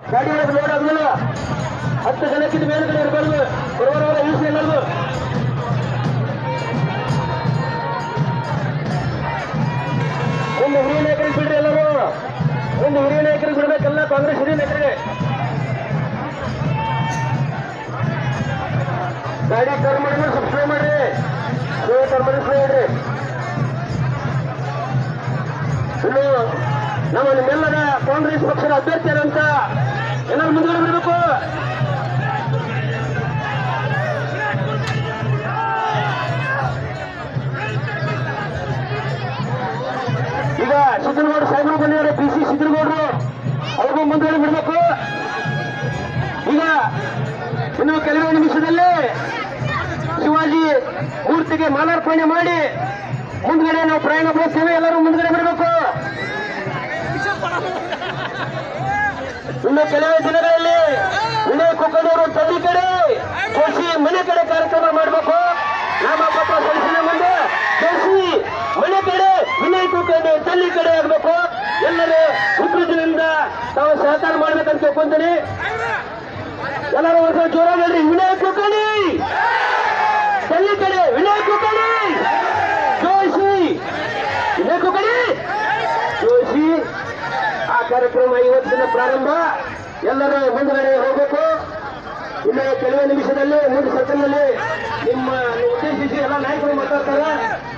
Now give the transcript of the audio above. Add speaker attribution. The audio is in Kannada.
Speaker 1: ಗಾಡಿ ಒಳಗೆ ಲೋಡ್ ಆದ್ಮೇಲೆ ಹತ್ತು ಜನಕ್ಕಿಂತ ಮೇಲ್ಗಡೆ ಇರಬಾರ್ದು ಬರುವವರ ಇಳಿಸಿ ಎಲ್ಲರಿಗೂ ಒಂದು ಹಿರಿಯ ನಾಯಕರಿಗೆ ಬಿಡ್ರಿ ಎಲ್ಲರೂ ಒಂದು ಹಿರಿಯ ನಾಯಕರಿಗೆ ಬಿಡ್ಬೇಕಲ್ಲ ಕಾಂಗ್ರೆಸ್ ಹಿರಿಯ ನಾಯಕರಿಗೆ ಗಾಡಿ ಟರ್ನ್ ಮಾಡಿ ಸಬ್ಸ್ಕ್ರೈಬ್ ಮಾಡ್ರಿ ಟರ್ನ್ ಮಾಡಿ ಹೇಳ್ರಿ ಇನ್ನು ನಮ್ಮ ನಿಮ್ಮೆಲ್ಲರ ಕಾಂಗ್ರೆಸ್ ಪಕ್ಷದ ಅಭ್ಯರ್ಥಿಯರಂತ ಏನಾದ್ರು ಮುಂದುವರೆ ಬಿಡಬೇಕು ಈಗ ಸಿದ್ದನಗೌಡ ಸಾಹೇಬರು ಬಂದಿದ್ದಾರೆ ಪಿ ಸಿ ಸಿದ್ದನಗೌಡರು ಅವ್ರಿಗೂ ಮುಂದುವರೆ ಬಿಡಬೇಕು ಈಗ ಇನ್ನು ಕೆಲವೇ ನಿಮಿಷದಲ್ಲಿ ಶಿವಾಜಿ ಮೂರ್ತಿಗೆ ಮಾಲಾರ್ಪಣೆ ಮಾಡಿ ಮುಂದ್ಗಡೆ ನಾವು ಪ್ರಯಾಣ ಬರ್ತೇವೆ ಎಲ್ಲರೂ ಮುಂದ್ಗಡೆ ಬರಬೇಕು ಇನ್ನು ಕೆಲವೇ ದಿನಗಳಲ್ಲಿ ವಿನಯ್ ಕುಕ್ಕನವರು ತಳ್ಳಿ ಕಡೆ ಜೋಶಿ ಮನೆ ಕಡೆ ಕಾರ್ಯಕ್ರಮ ಮಾಡಬೇಕು ನಾಮಪತ್ರ ಸಲ್ಲಿಸಿದ ಮುಂದೆ ಜೋಶಿ ಮನೆ ಕಡೆ ವಿನಯ್ ಕುಕ್ಕಂಡು ತಳ್ಳಿ ಕಡೆ ಆಗಬೇಕು ಎಲ್ಲರೂ ಉದ್ರದಿಂದ ತಾವು ಸಹಕಾರ ಮಾಡ್ಬೇಕಂತ ತಿಳ್ಕೊಂತೀನಿ ಎಲ್ಲರೂ ಒಂದು ಜೋರಾಗಿ ಹೇಳ್ರಿ ವಿನಯ್ ಕುಕ್ಕಣಿ ತಳ್ಳಿ ಕಡೆ ವಿನಯ್ ಕುಕ್ಕಣಿ ಜೋಶಿ ವಿನಯ್ ಕುಕ್ಕಣಿ ಜೋಶಿ ಆ ಕಾರ್ಯಕ್ರಮ ಇವತ್ತಿನ ಪ್ರಾರಂಭ ಎಲ್ಲರೂ ಮುಂದುಗಡೆ ಹೋಗಬೇಕು ಇನ್ನು ಕೆಲವೇ ನಿಮಿಷದಲ್ಲಿ ಮೂರು ಸೆಕೆಂಡ್ನಲ್ಲಿ ನಿಮ್ಮ ಉದ್ದೇಶಿಸಿ ಎಲ್ಲ ನಾಯಕರು ಮಾತಾಡ್ತಾರೆ